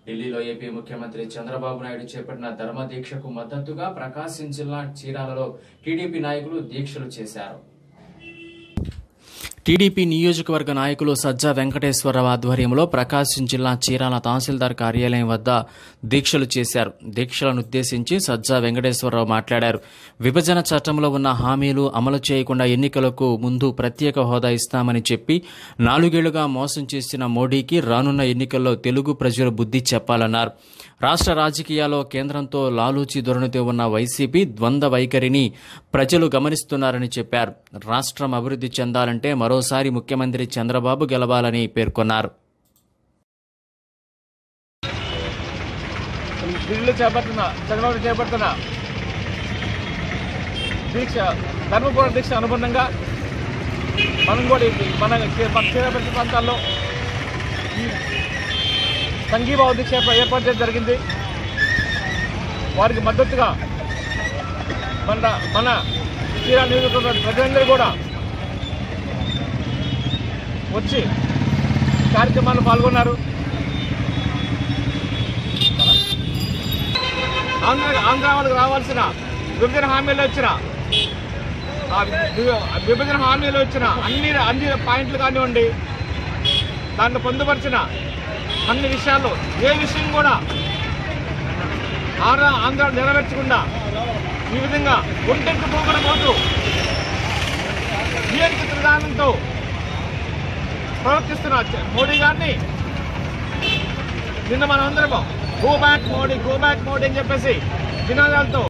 ఢిల్లీలో ఏపీ ముఖ్యమంత్రి చంద్రబాబు నాయుడు చేపట్టిన ధర్మ దీక్షకు మద్దతుగా ప్రకాశం జిల్లా చీరాలలో టీడీపీ నాయకులు దీక్షలు చేశారు టీడీపీ నియోజకవర్గ నాయకులు సజ్జా వెంకటేశ్వరరావు ఆధ్వర్యంలో ప్రకాశం జిల్లా చీరాల తహసీల్దార్ కార్యాలయం వద్ద దీక్షలు చేశారు దీక్షలను ఉద్దేశించి సజ్జా వెంకటేశ్వరరావు మాట్లాడారు విభజన చట్టంలో ఉన్న హామీలు అమలు చేయకుండా ఎన్నికలకు ముందు ప్రత్యేక హోదా ఇస్తామని చెప్పి నాలుగేళ్లుగా మోసం చేసిన మోడీకి రానున్న ఎన్నికల్లో తెలుగు ప్రజలు బుద్ధి చెప్పాలన్నారు రాష్ట్ర రాజకీయాల్లో కేంద్రంతో లాలూచి ధోరణితో ఉన్న వైసీపీ ద్వంద్వ వైఖరిని ప్రజలు గమనిస్తున్నారని చెప్పారు రాష్ట్రం అభివృద్ధి చెందాలంటే మరోసారి ముఖ్యమంత్రి చంద్రబాబు గెలవాలని పేర్కొన్నారు ఢిల్లీలో చేపడుతున్న చంద్రబాబు చేపడుతున్న దీక్ష ధర్మపురం దీక్ష అనుబంధంగా మనం కూడా ఈ మన కే- మన క్షేత్ర ప్రాంతాల్లో ఈ సంఘీభావ దీక్ష ఏర్ప- ఏర్పాటు చేయడం జరిగింది వారికి మద్దతుగా మన మన చీరా నియోజకవర్గ ప్రజలందరూ కూడా వచ్చి కార్యక్రమాల్లో పాల్గొన్నారు ఆంధ్ర ఆంధ్ర వాళ్ళకి రావాల్సిన విభజన హామీలు వచ్చిన ఆ వి- విభజన హామీలు వచ్చిన అన్ని అన్ని పాయింట్లు కానివ్వండి దాన్ని పొందుపరిచిన అన్ని విషయాల్లో ఏ విషయం కూడా ఆంధ్ర ఆంధ్ర నెరవేర్చకుండా ఈ విధంగా ఒంటెంటు పోకడ పోతూ నియంత్రిత విధానంతో ప్రవర్తిస్తున్న చ- మోడీ గారిని నిన్న మనం అందరం go back Modi go back Modi అని చెప్పేసి నినాదాలతో